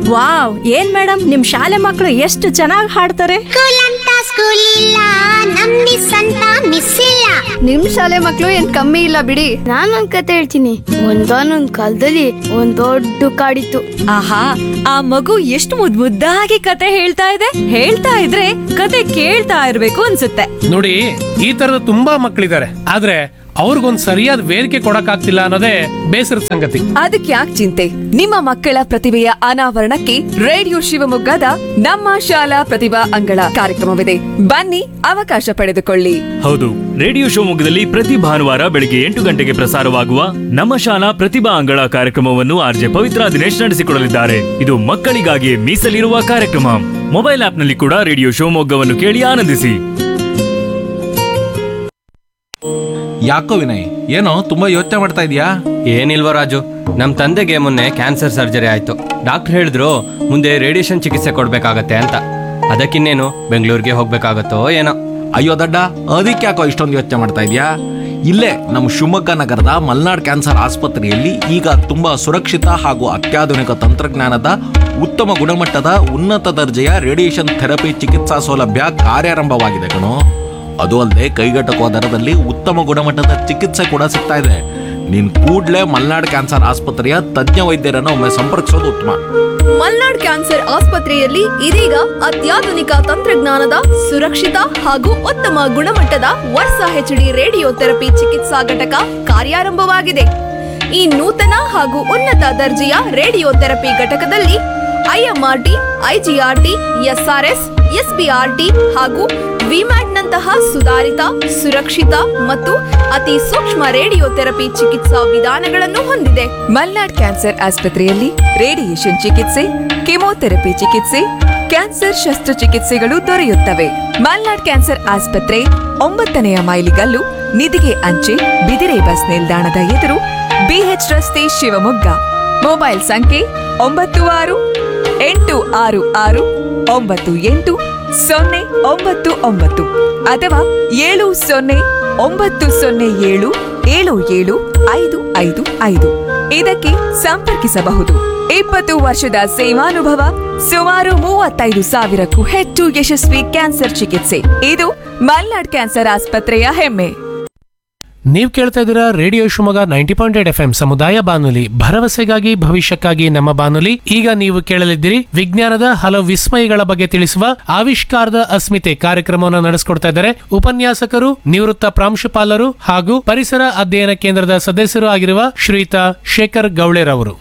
wow ಏನ್ madam ನಿಮ್ ಶಾಲೆ ಮಕ್ಕಳು ಎಷ್ಟು ಚೆನ್ನಾಗಿ ಹಾಡ್ತಾರೆ ಸ್ಕೂಲ್ ಅಂತ ಸ್ಕೂಲ್ ಇಲ್ಲ ನಮ್ ಮಿಸ್ ಅಂತ ಮಿಸ್ ಇಲ್ಲ ನಿಮ್ ಶಾಲೆ ಮಕ್ಳು ಏನ್ ಕಮ್ಮಿ ಇಲ್ಲ ಬಿಡಿ ನಾನೊಂದ್ ಕತೆ ಹೇಳ್ತೀನಿ ಒಂದಾನೊಂದ್ ಕಾಲದಲ್ಲಿ ಒಂದ್ ದೊಡ್ಡ ಕಾಡಿತ್ತು ಆಹಾ ಆ ಮಗು ಎಷ್ಟು ಮುದ್ ಮುದ್ದಾಗಿ ಕತೆ ಹೇಳ್ತಾ ಇದೆ ಹೇಳ್ತಾ ಇದ್ರೆ ಕತೆ ಕೇಳ್ತಾ ಇರ್ಬೇಕು ಅನ್ಸುತ್ತೆ ನೋಡಿ ಈ ತರದ ತುಂಬಾ ಮಕ್ಕಳಿದ್ದಾರೆ ಆದ್ರೆ ಅವ್ರಿಗೊಂದ್ ಸರಿಯಾದ ವೇದಿಕೆ ಕೊಡಕ್ಕಾಗ್ತಿಲ್ಲ ಅನ್ನೋದೇ ಬೇಸರದ ಸಂಗತಿ ಅದಕ್ಕೆ ಯಾಕೆ ಚಿಂತೆ ನಿಮ್ಮ ಮಕ್ಕಳ ಪ್ರತಿಭೆಯ ಅನಾವರಣಕ್ಕೆ ರೇಡಿಯೋ ಶಿವಮೊಗ್ಗದ ನಮ್ಮ ಶಾಲಾ ಪ್ರತಿಭಾ ಅಂಗಳ ಕಾರ್ಯಕ್ರಮವಿದೆ ಬನ್ನಿ ಅವಕಾಶ ಪಡೆದುಕೊಳ್ಳಿ ಹೌದು ರೇಡಿಯೋ ಶಿವಮೊಗ್ಗದಲ್ಲಿ ಪ್ರತಿ ಭಾನುವಾರ ಬೆಳಿಗ್ಗೆ ಎಂಟು ಗಂಟೆಗೆ ಪ್ರಸಾರವಾಗುವ ನಮ್ಮ ಶಾಲಾ ಪ್ರತಿಭಾ ಅಂಗಳ ಕಾರ್ಯಕ್ರಮವನ್ನು ಆರ್ಜೆ ಪವಿತ್ರ ದಿನೇಶ್ ನಡೆಸಿಕೊಡಲಿದ್ದಾರೆ ಇದು ಮಕ್ಕಳಿಗಾಗಿ ಮೀಸಲಿರುವ ಕಾರ್ಯಕ್ರಮ ಮೊಬೈಲ್ ಆಪ್ನಲ್ಲಿ ಕೂಡ ರೇಡಿಯೋ ಶಿವಮೊಗ್ಗವನ್ನು ಕೇಳಿ ಆನಂದಿಸಿ ಯಾಕೋ ವಿನಯ್ ಏನೋ ತುಂಬಾ ಯೋಚನೆ ಮಾಡ್ತಾ ಇದೀಯಾ ಏನಿಲ್ವ ರಾಜು ನಮ್ಮ ತಂದೆಗೆ ಮೊನ್ನೆ ಕ್ಯಾನ್ಸರ್ ಸರ್ಜರಿ ಆಯ್ತು ಡಾಕ್ಟರ್ ಹೇಳಿದ್ರು ಮುಂದೆ ರೇಡಿಯೇಷನ್ ಚಿಕಿತ್ಸೆ ಕೊಡ್ಬೇಕಾಗತ್ತೆ ಅಂತ ಅದಕ್ಕಿನ್ನೇನು ಬೆಂಗಳೂರಿಗೆ ಹೋಗ್ಬೇಕಾಗತ್ತೋ ಏನೋ ಅಯ್ಯೋ ದಡ್ಡ ಅದಕ್ಕೆ ಯಾಕೋ ಇಷ್ಟೊಂದು ಯೋಚನೆ ಮಾಡ್ತಾ ಇದೀಯಾ ಇಲ್ಲೇ ನಮ್ಮ ಶಿವಮೊಗ್ಗ ನಗರದ ಮಲ್ನಾಡ್ ಕ್ಯಾನ್ಸರ್ ಆಸ್ಪತ್ರೆಯಲ್ಲಿ ಈಗ ತುಂಬಾ ಸುರಕ್ಷಿತ ಹಾಗೂ ಅತ್ಯಾಧುನಿಕ ತಂತ್ರಜ್ಞಾನದ ಉತ್ತಮ ಗುಣಮಟ್ಟದ ಉನ್ನತ ದರ್ಜೆಯ ರೇಡಿಯೇಷನ್ ಥೆರಪಿ ಚಿಕಿತ್ಸಾ ಸೌಲಭ್ಯ ಕಾರ್ಯಾರಂಭವಾಗಿದೆ ಕಣೋ ಅದು ಅಲ್ಲದೆ ಕೈಗೆಟಕುವ ದರದಲ್ಲಿ ಉತ್ತಮ ಗುಣಮಟ್ಟದ ಚಿಕಿತ್ಸೆ ಕೂಡ ಸಿಗ್ತಾ ಇದೆ ನೀನ್ ಕೂಡ್ಲೇ ಮಲ್ನಾಡ್ ಕ್ಯಾನ್ಸರ್ ಆಸ್ಪತ್ರೆಯ ತಜ್ಞ ವೈದ್ಯರನ್ನು ಒಮ್ಮೆ ಸಂಪರ್ಕಿಸೋದು ಉತ್ತಮ ಮಲ್ನಾಡ್ ಕ್ಯಾನ್ಸರ್ ಆಸ್ಪತ್ರೆಯಲ್ಲಿ ಇದೀಗ ಅತ್ಯಾಧುನಿಕ ತಂತ್ರಜ್ಞಾನದ ಸುರಕ್ಷಿತ ಹಾಗೂ ಉತ್ತಮ ಗುಣಮಟ್ಟದ ವರ್ಷ ಹೆಚ್ಡಿ ರೇಡಿಯೋ ಥೆರಪಿ ಚಿಕಿತ್ಸಾ ಘಟಕ ಕಾರ್ಯಾರಂಭವಾಗಿದೆ ಈ ನೂತನ ಹಾಗೂ ಉನ್ನತ ದರ್ಜೆಯ ರೇಡಿಯೋ ಥೆರಪಿ ಘಟಕದಲ್ಲಿ ಐಎಂಆರ್ಟಿ ಐಜಿಆರ್ಟಿ ಎಸ್ಆರ್ಎಸ್ ಎಸ್ಬಿಆರ್ಟಿ ಹಾಗೂ ವಿಮ್ಯಾಟ್ನಂತಹ ಸುಧಾರಿತ ಸುರಕ್ಷಿತ ಮತ್ತು ಅತಿ ಸೂಕ್ಷ್ಮ ರೇಡಿಯೋ ಥೆರಪಿ ಚಿಕಿತ್ಸಾ ವಿಧಾನಗಳನ್ನು ಹೊಂದಿದೆ ಮಲ್ನಾಡ್ ಕ್ಯಾನ್ಸರ್ ಆಸ್ಪತ್ರೆಯಲ್ಲಿ ರೇಡಿಯೇಷನ್ ಚಿಕಿತ್ಸೆ ಕೆಮೊಥೆರಪಿ ಚಿಕಿತ್ಸೆ ಕ್ಯಾನ್ಸರ್ ಶಸ್ತ್ರಚಿಕಿತ್ಸೆಗಳು ದೊರೆಯುತ್ತವೆ ಮಲ್ನಾಡ್ ಕ್ಯಾನ್ಸರ್ ಆಸ್ಪತ್ರೆ ಒಂಬತ್ತನೆಯ ಮೈಲಿಗಲ್ಲು ನಿಧಿಗೆ ಅಂಚೆ ಬಿದಿರೆ ಬಸ್ ನಿಲ್ದಾಣದ ಎದುರು ಬಿಎಚ್ ರಸ್ತೆ ಶಿವಮೊಗ್ಗ ಮೊಬೈಲ್ ಸಂಖ್ಯೆ ಒಂಬತ್ತು ಆರು ಎಂಟು ಆರು ಆರು ಒಂಬತ್ತು ಎಂಟು ಸೊನ್ನೆ ಒಂಬತ್ತು ಒಂಬತ್ತು ಅಥವಾ ಏಳು ಸೊನ್ನೆ ಒಂಬತ್ತು ಸೊನ್ನೆ ಏಳು ಏಳು ಏಳು ಐದು ಐದು ಐದು ಇದಕ್ಕೆ ಸಂಪರ್ಕಿಸಬಹುದು ಇಪ್ಪತ್ತು ವರ್ಷದ ಸೇವಾನುಭವ ಸುಮಾರು ಮೂವತ್ತೈದು ಸಾವಿರಕ್ಕೂ ಹೆಚ್ಚು ಯಶಸ್ವಿ ಕ್ಯಾನ್ಸರ್ ಚಿಕಿತ್ಸೆ ಇದು ಮಲ್ನಾಡ್ ಕ್ಯಾನ್ಸರ್ ಆಸ್ಪತ್ರೆಯ ಹೆಮ್ಮೆ ನೀವ್ ಕೇಳ್ತಾ ಇದ್ದೀರಾ radio Shivamogga ninety point eight F M ಸಮುದಾಯ ಬಾನುಲಿ ಭರವಸೆಗಾಗಿ ಭವಿಷ್ಯಕ್ಕಾಗಿ ನಮ್ಮ ಬಾನುಲಿ ಈಗ ನೀವು ಕೇಳಲಿದ್ದೀರಿ ವಿಜ್ಞಾನದ ಹಲವು ವಿಸ್ಮಯಗಳ ಬಗ್ಗೆ ತಿಳಿಸುವ ಆವಿಷ್ಕಾರದ ಅಸ್ಮಿತೆ ಕಾರ್ಯಕ್ರಮವನ್ನು ನಡೆಸಿಕೊಡ್ತಾ ಇದ್ದಾರೆ ಉಪನ್ಯಾಸಕರು ನಿವೃತ್ತ ಪ್ರಾಂಶುಪಾಲರು ಹಾಗೂ ಪರಿಸರ ಅಧ್ಯಯನ ಕೇಂದ್ರದ ಸದಸ್ಯರು ಆಗಿರುವ ಶ್ರೀಯುತ ಶೇಖರ್ ಗೌಳೆರವರು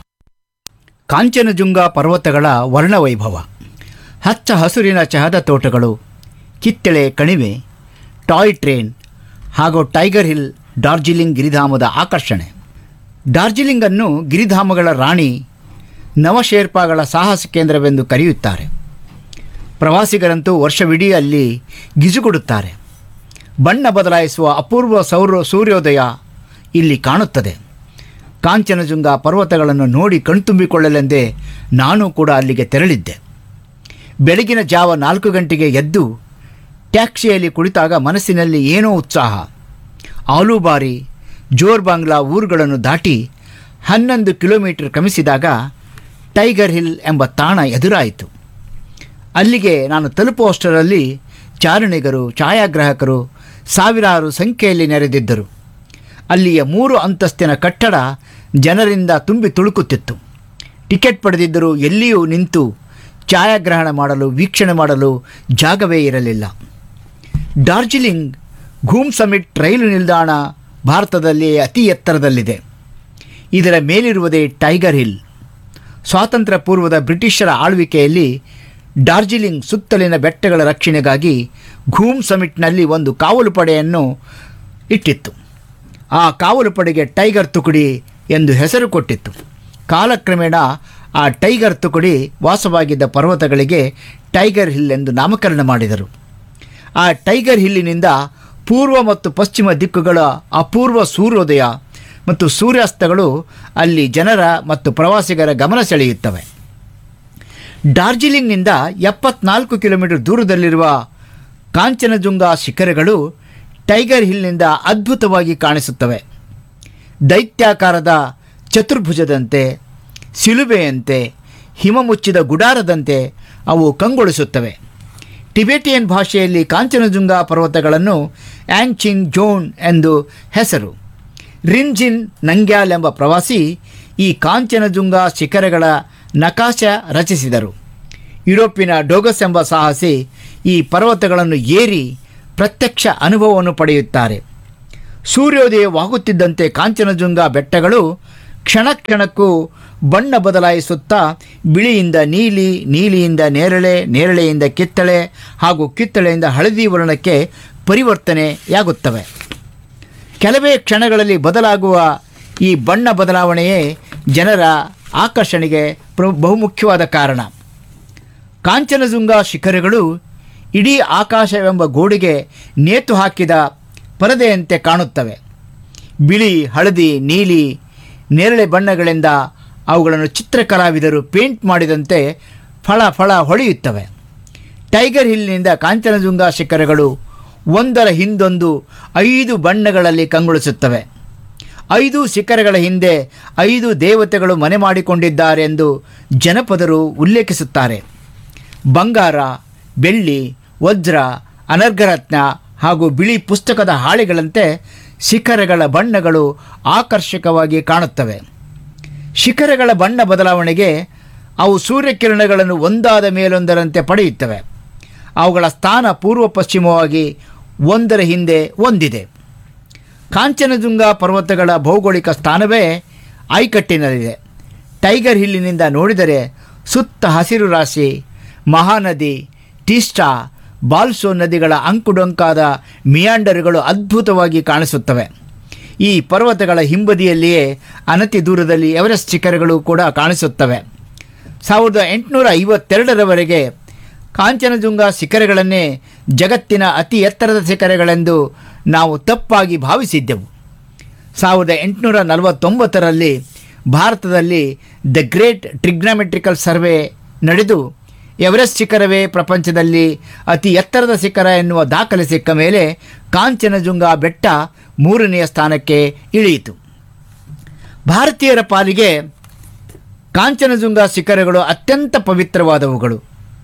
ಕಾಂಚನಜುಂಗ ಪರ್ವತಗಳ ವರ್ಣವೈಭವ ಹಚ್ಚ ಹಸುರಿನ ಚಹದ ತೋಟಗಳು ಕಿತ್ತಳೆ ಕಣಿವೆ ಟಾಯ್ ಟ್ರೇನ್ ಹಾಗೂ ಟೈಗರ್ ಹಿಲ್ ಡಾರ್ಜಿಲಿಂಗ್ ಗಿರಿಧಾಮದ ಆಕರ್ಷಣೆ ಡಾರ್ಜಿಲಿಂಗನ್ನು ಗಿರಿಧಾಮಗಳ ರಾಣಿ ನವಶೇರ್ಪಾಗಳ ಸಾಹಸ ಕೇಂದ್ರವೆಂದು ಕರೆಯುತ್ತಾರೆ ಪ್ರವಾಸಿಗರಂತೂ ವರ್ಷವಿಡೀ ಅಲ್ಲಿ ಗಿಜುಗುಡುತ್ತಾರೆ ಬಣ್ಣ ಬದಲಾಯಿಸುವ ಅಪೂರ್ವ ಸೌರ ಸೂರ್ಯೋದಯ ಇಲ್ಲಿ ಕಾಣುತ್ತದೆ ಕಾಂಚನಜುಂಗ ಪರ್ವತಗಳನ್ನು ನೋಡಿ ಕಣ್ತುಂಬಿಕೊಳ್ಳಲೆಂದೇ ನಾನು ಕೂಡ ಅಲ್ಲಿಗೆ ತೆರಳಿದ್ದೆ ಬೆಳಗಿನ ಜಾವ ನಾಲ್ಕು ಗಂಟೆಗೆ ಎದ್ದು ಟ್ಯಾಕ್ಸಿಯಲ್ಲಿ ಕುಳಿತಾಗ ಮನಸ್ಸಿನಲ್ಲಿ ಏನೋ ಉತ್ಸಾಹ ಆಲೂಬಾರಿ ಜೋರ್ ಬಾಂಗ್ಲಾ ಊರುಗಳನ್ನು ದಾಟಿ ಹನ್ನೊಂದು ಕಿಲೋಮೀಟರ್ ಕ್ರಮಿಸಿದಾಗ ಟೈಗರ್ ಹಿಲ್ ಎಂಬ ತಾಣ ಎದುರಾಯಿತು ಅಲ್ಲಿಗೆ ನಾನು ತಲುಪುವಷ್ಟರಲ್ಲಿ ಚಾರಣಿಗರು ಛಾಯಾಗ್ರಾಹಕರು ಸಾವಿರಾರು ಸಂಖ್ಯೆಯಲ್ಲಿ ನೆರೆದಿದ್ದರು ಅಲ್ಲಿಯ ಮೂರು ಅಂತಸ್ತಿನ ಕಟ್ಟಡ ಜನರಿಂದ ತುಂಬಿ ತುಳುಕುತ್ತಿತ್ತು ಟಿಕೆಟ್ ಪಡೆದಿದ್ದರೂ ಎಲ್ಲಿಯೂ ನಿಂತು ಛಾಯಾಗ್ರಹಣ ಮಾಡಲು ವೀಕ್ಷಣೆ ಮಾಡಲು ಜಾಗವೇ ಇರಲಿಲ್ಲ ಡಾರ್ಜಿಲಿಂಗ್ ಘೂಮ್ ಸಮಿಟ್ ರೈಲು ನಿಲ್ದಾಣ ಭಾರತದಲ್ಲಿ ಅತಿ ಎತ್ತರದಲ್ಲಿದೆ ಇದರ ಮೇಲಿರುವುದೇ ಟೈಗರ್ ಹಿಲ್ ಸ್ವಾತಂತ್ರ್ಯ ಪೂರ್ವದ ಬ್ರಿಟಿಷರ ಆಳ್ವಿಕೆಯಲ್ಲಿ ಡಾರ್ಜಿಲಿಂಗ್ ಸುತ್ತಲಿನ ಬೆಟ್ಟಗಳ ರಕ್ಷಣೆಗಾಗಿ ಘೂಮ್ ಸಮಿಟ್ನಲ್ಲಿ ಒಂದು ಕಾವಲು ಪಡೆಯನ್ನು ಇಟ್ಟಿತ್ತು ಆ ಕಾವಲು ಪಡೆಗೆ ಟೈಗರ್ ತುಕಡಿ ಎಂದು ಹೆಸರು ಕೊಟ್ಟಿತ್ತು ಕಾಲಕ್ರಮೇಣ ಆ ಟೈಗರ್ ತುಕಡಿ ವಾಸವಾಗಿದ್ದ ಪರ್ವತಗಳಿಗೆ ಟೈಗರ್ ಹಿಲ್ ಎಂದು ನಾಮಕರಣ ಮಾಡಿದರು ಆ ಟೈಗರ್ ಹಿಲ್ಲಿನಿಂದ ಪೂರ್ವ ಮತ್ತು ಪಶ್ಚಿಮ ದಿಕ್ಕುಗಳ ಅಪೂರ್ವ ಸೂರ್ಯೋದಯ ಮತ್ತು ಸೂರ್ಯಾಸ್ತಗಳು ಅಲ್ಲಿ ಜನರ ಮತ್ತು ಪ್ರವಾಸಿಗರ ಗಮನ ಸೆಳೆಯುತ್ತವೆ ಡಾರ್ಜಿಲಿಂಗ್ನಿಂದ ಎಪ್ಪತ್ನಾಲ್ಕು ಕಿಲೋಮೀಟರ್ ದೂರದಲ್ಲಿರುವ ಕಾಂಚನಜುಂಗ ಶಿಖರಗಳು ಟೈಗರ್ ಹಿಲ್ನಿಂದ ಅದ್ಭುತವಾಗಿ ಕಾಣಿಸುತ್ತವೆ ದೈತ್ಯಾಕಾರದ ಚತುರ್ಭುಜದಂತೆ ಸಿಲುಬೆಯಂತೆ ಹಿಮ ಮುಚ್ಚಿದ ಗುಡಾರದಂತೆ ಅವು ಕಂಗೊಳಿಸುತ್ತವೆ ಟಿಬೆಟಿಯನ್ ಭಾಷೆಯಲ್ಲಿ ಕಾಂಚನಜುಂಗ ಪರ್ವತಗಳನ್ನು ಆ್ಯಂಚಿನ್ ಜೋನ್ ಎಂದು ಹೆಸರು ರಿನ್ಜಿನ್ ನಂಗ್ಯಾಲ್ ಎಂಬ ಪ್ರವಾಸಿ ಈ ಕಾಂಚನಜುಂಗ ಶಿಖರಗಳ ನಕಾಶ ರಚಿಸಿದರು ಯುರೋಪಿನ ಡೋಗಸ್ ಎಂಬ ಸಾಹಸಿ ಈ ಪರ್ವತಗಳನ್ನು ಏರಿ ಪ್ರತ್ಯಕ್ಷ ಅನುಭವವನ್ನು ಪಡೆಯುತ್ತಾರೆ ಸೂರ್ಯೋದಯವಾಗುತ್ತಿದ್ದಂತೆ ಕಾಂಚನಜುಂಗ ಬೆಟ್ಟಗಳು ಕ್ಷಣ ಕ್ಷಣಕ್ಕೂ ಬಣ್ಣ ಬದಲಾಯಿಸುತ್ತಾ ಬಿಳಿಯಿಂದ ನೀಲಿ ನೀಲಿಯಿಂದ ನೇರಳೆ ನೇರಳೆಯಿಂದ ಕಿತ್ತಳೆ ಹಾಗೂ ಕಿತ್ತಳೆಯಿಂದ ಹಳದಿ ವರ್ಣಕ್ಕೆ ಪರಿವರ್ತನೆಯಾಗುತ್ತವೆ ಕೆಲವೇ ಕ್ಷಣಗಳಲ್ಲಿ ಬದಲಾಗುವ ಈ ಬಣ್ಣ ಬದಲಾವಣೆಯೇ ಜನರ ಆಕರ್ಷಣೆಗೆ ಪ್ರ ಬಹುಮುಖ್ಯವಾದ ಕಾರಣ ಕಾಂಚನಜುಂಗ ಶಿಖರಗಳು ಇಡೀ ಆಕಾಶವೆಂಬ ಗೋಡೆಗೆ ನೇತು ಹಾಕಿದ ಪರದೆಯಂತೆ ಕಾಣುತ್ತವೆ ಬಿಳಿ ಹಳದಿ ನೀಲಿ ನೇರಳೆ ಬಣ್ಣಗಳಿಂದ ಅವುಗಳನ್ನು ಚಿತ್ರಕಲಾವಿದರು ಪೇಂಟ್ ಮಾಡಿದಂತೆ ಫಳ ಫಳ ಹೊಳೆಯುತ್ತವೆ ಟೈಗರ್ ಹಿಲ್ನಿಂದ ಕಾಂಚನಜುಂಗ ಶಿಖರಗಳು ಒಂದರ ಹಿಂದೊಂದು ಐದು ಬಣ್ಣಗಳಲ್ಲಿ ಕಂಗೊಳಿಸುತ್ತವೆ ಐದು ಶಿಖರಗಳ ಹಿಂದೆ ಐದು ದೇವತೆಗಳು ಮನೆ ಮಾಡಿಕೊಂಡಿದ್ದಾರೆ ಎಂದು ಜನಪದರು ಉಲ್ಲೇಖಿಸುತ್ತಾರೆ ಬಂಗಾರ ಬೆಳ್ಳಿ ವಜ್ರ ಅನರ್ಘರತ್ನ ಹಾಗೂ ಬಿಳಿ ಪುಸ್ತಕದ ಹಾಳೆಗಳಂತೆ ಶಿಖರಗಳ ಬಣ್ಣಗಳು ಆಕರ್ಷಕವಾಗಿ ಕಾಣುತ್ತವೆ ಶಿಖರಗಳ ಬಣ್ಣ ಬದಲಾವಣೆಗೆ ಅವು ಸೂರ್ಯಕಿರಣಗಳನ್ನು ಒಂದಾದ ಮೇಲೊಂದರಂತೆ ಪಡೆಯುತ್ತವೆ ಅವುಗಳ ಸ್ಥಾನ ಪೂರ್ವ ಪಶ್ಚಿಮವಾಗಿ ಒಂದರ ಹಿಂದೆ ಒಂದಿದೆ ಕಾಂಚನಜುಂಗ ಪರ್ವತಗಳ ಭೌಗೋಳಿಕ ಸ್ಥಾನವೇ ಐಕಟ್ಟಿನಲ್ಲಿದೆ ಟೈಗರ್ ಹಿಲ್ಲಿನಿಂದ ನೋಡಿದರೆ ಸುತ್ತ ಹಸಿರು ರಾಶಿ ಮಹಾನದಿ ಟೀಸ್ಟಾ ಬಾಲ್ಸೋ ನದಿಗಳ ಅಂಕುಡೊಂಕಾದ ಮಿಯಾಂಡರ್ಗಳು ಅದ್ಭುತವಾಗಿ ಕಾಣಿಸುತ್ತವೆ ಈ ಪರ್ವತಗಳ ಹಿಂಬದಿಯಲ್ಲಿಯೇ ಅನತಿ ದೂರದಲ್ಲಿ ಎವರೆಸ್ಟ್ ಶಿಖರಗಳು ಕೂಡ ಕಾಣಿಸುತ್ತವೆ ಸಾವಿರದ ಎಂಟುನೂರ ಐವತ್ತೆರಡರವರೆಗೆ ಕಾಂಚನಜುಂಗ ಶಿಖರಗಳನ್ನೇ ಜಗತ್ತಿನ ಅತಿ ಎತ್ತರದ ಶಿಖರಗಳೆಂದು ನಾವು ತಪ್ಪಾಗಿ ಭಾವಿಸಿದ್ದೆವು ಸಾವಿರದ ಎಂಟುನೂರ ನಲವತ್ತೊಂಬತ್ತರಲ್ಲಿ ಭಾರತದಲ್ಲಿ ದ ಗ್ರೇಟ್ ಟ್ರಿಗ್ನಾಮೆಟ್ರಿಕಲ್ ಸರ್ವೆ ನಡೆದು ಎವರೆಸ್ಟ್ ಶಿಖರವೇ ಪ್ರಪಂಚದಲ್ಲಿ ಅತಿ ಎತ್ತರದ ಶಿಖರ ಎನ್ನುವ ದಾಖಲೆ ಸಿಕ್ಕ ಮೇಲೆ ಕಾಂಚನಜುಂಗ ಬೆಟ್ಟ ಮೂರನೆಯ ಸ್ಥಾನಕ್ಕೆ ಇಳಿಯಿತು ಭಾರತೀಯರ ಪಾಲಿಗೆ ಕಾಂಚನಜುಂಗ ಶಿಖರಗಳು ಅತ್ಯಂತ ಪವಿತ್ರವಾದವುಗಳು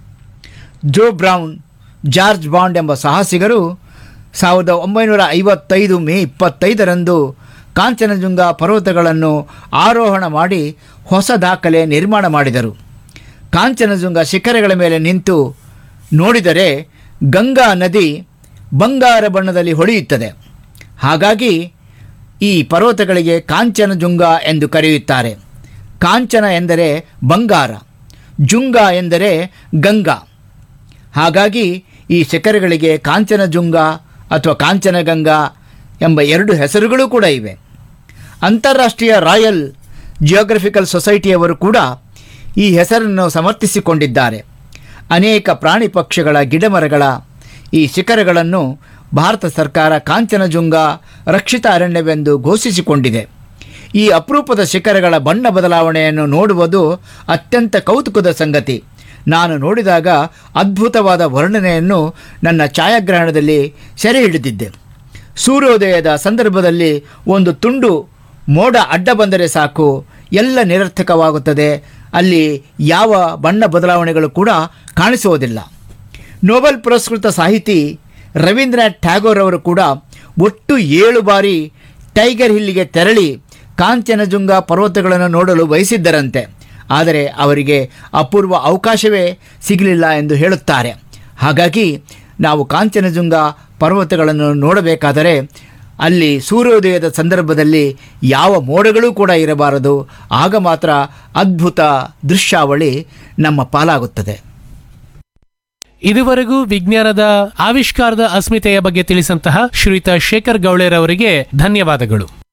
ಜೋ ಬ್ರೌನ್ ಜಾರ್ಜ್ ಬಾಂಡ್ ಎಂಬ ಸಾಹಸಿಗರು ಸಾವಿರದ ಒಂಬೈನೂರ ಐವತ್ತೈದು ಮೇ ಇಪ್ಪತ್ತೈದರಂದು ಕಾಂಚನಜುಂಗ ಪರ್ವತಗಳನ್ನು ಆರೋಹಣ ಮಾಡಿ ಹೊಸ ದಾಖಲೆ ನಿರ್ಮಾಣ ಮಾಡಿದರು ಕಾಂಚನಜುಂಗ ಶಿಖರಗಳ ಮೇಲೆ ನಿಂತು ನೋಡಿದರೆ ಗಂಗಾ ನದಿ ಬಂಗಾರ ಬಣ್ಣದಲ್ಲಿ ಹೊಳೆಯುತ್ತದೆ ಹಾಗಾಗಿ ಈ ಪರ್ವತಗಳಿಗೆ ಕಾಂಚನಜುಂಗ ಎಂದು ಕರೆಯುತ್ತಾರೆ ಕಾಂಚನ ಎಂದರೆ ಬಂಗಾರ ಜುಂಗ ಎಂದರೆ ಗಂಗಾ ಹಾಗಾಗಿ ಈ ಶಿಖರಗಳಿಗೆ ಕಾಂಚನಜುಂಗ ಅಥವಾ ಕಾಂಚನಗಂಗಾ ಎಂಬ ಎರಡು ಹೆಸರುಗಳು ಕೂಡ ಇವೆ ಅಂತಾರಾಷ್ಟ್ರೀಯ ರಾಯಲ್ ಜಿಯೋಗ್ರಫಿಕಲ್ ಸೊಸೈಟಿಯವರು ಕೂಡ ಈ ಹೆಸರನ್ನು ಸಮರ್ಥಿಸಿಕೊಂಡಿದ್ದಾರೆ ಅನೇಕ ಪ್ರಾಣಿ ಪಕ್ಷಿಗಳ ಗಿಡಮರಗಳ ಈ ಶಿಖರಗಳನ್ನು ಭಾರತ ಸರ್ಕಾರ ಕಾಂಚನಜುಂಗ ರಕ್ಷಿತ ಅರಣ್ಯವೆಂದು ಘೋಷಿಸಿಕೊಂಡಿದೆ ಈ ಅಪರೂಪದ ಶಿಖರಗಳ ಬಣ್ಣ ಬದಲಾವಣೆಯನ್ನು ನೋಡುವುದು ಅತ್ಯಂತ ಕೌತುಕದ ಸಂಗತಿ ನಾನು ನೋಡಿದಾಗ ಅದ್ಭುತವಾದ ವರ್ಣನೆಯನ್ನು ನನ್ನ ಛಾಯಾಗ್ರಹಣದಲ್ಲಿ ಸೆರೆ ಹಿಡಿದಿದ್ದೆ ಸೂರ್ಯೋದಯದ ಸಂದರ್ಭದಲ್ಲಿ ಒಂದು ತುಂಡು ಮೋಡ ಅಡ್ಡ ಬಂದರೆ ಸಾಕು ಎಲ್ಲ ನಿರರ್ಥಕವಾಗುತ್ತದೆ ಅಲ್ಲಿ ಯಾವ ಬಣ್ಣ ಬದಲಾವಣೆಗಳು ಕೂಡ ಕಾಣಿಸುವುದಿಲ್ಲ ನೊಬೆಲ್ ಪುರಸ್ಕೃತ ಸಾಹಿತಿ ರವೀಂದ್ರನಾಥ್ ಟ್ಯಾಗೋರ್ ಅವರು ಕೂಡ ಒಟ್ಟು ಏಳು ಬಾರಿ ಟೈಗರ್ ಹಿಲ್ಲಿಗೆ ತೆರಳಿ ಕಾಂಚನಜುಂಗ ಪರ್ವತಗಳನ್ನು ನೋಡಲು ಬಯಸಿದ್ದರಂತೆ ಆದರೆ ಅವರಿಗೆ ಅಪೂರ್ವ ಅವಕಾಶವೇ ಸಿಗಲಿಲ್ಲ ಎಂದು ಹೇಳುತ್ತಾರೆ ಹಾಗಾಗಿ ನಾವು ಕಾಂಚನಜುಂಗ ಪರ್ವತಗಳನ್ನು ನೋಡಬೇಕಾದರೆ ಅಲ್ಲಿ ಸೂರ್ಯೋದಯದ ಸಂದರ್ಭದಲ್ಲಿ ಯಾವ ಮೋಡಗಳೂ ಕೂಡ ಇರಬಾರದು ಆಗ ಮಾತ್ರ ಅದ್ಭುತ ದೃಶ್ಯಾವಳಿ ನಮ್ಮ ಪಾಲಾಗುತ್ತದೆ ಇದುವರೆಗೂ ವಿಜ್ಞಾನದ ಆವಿಷ್ಕಾರದ ಅಸ್ಮಿತೆಯ ಬಗ್ಗೆ ತಿಳಿಸಂತಹ ಶ್ರೀಯುತ ಶೇಖರ್ ಗೌಳೆರವರಿಗೆ ಧನ್ಯವಾದಗಳು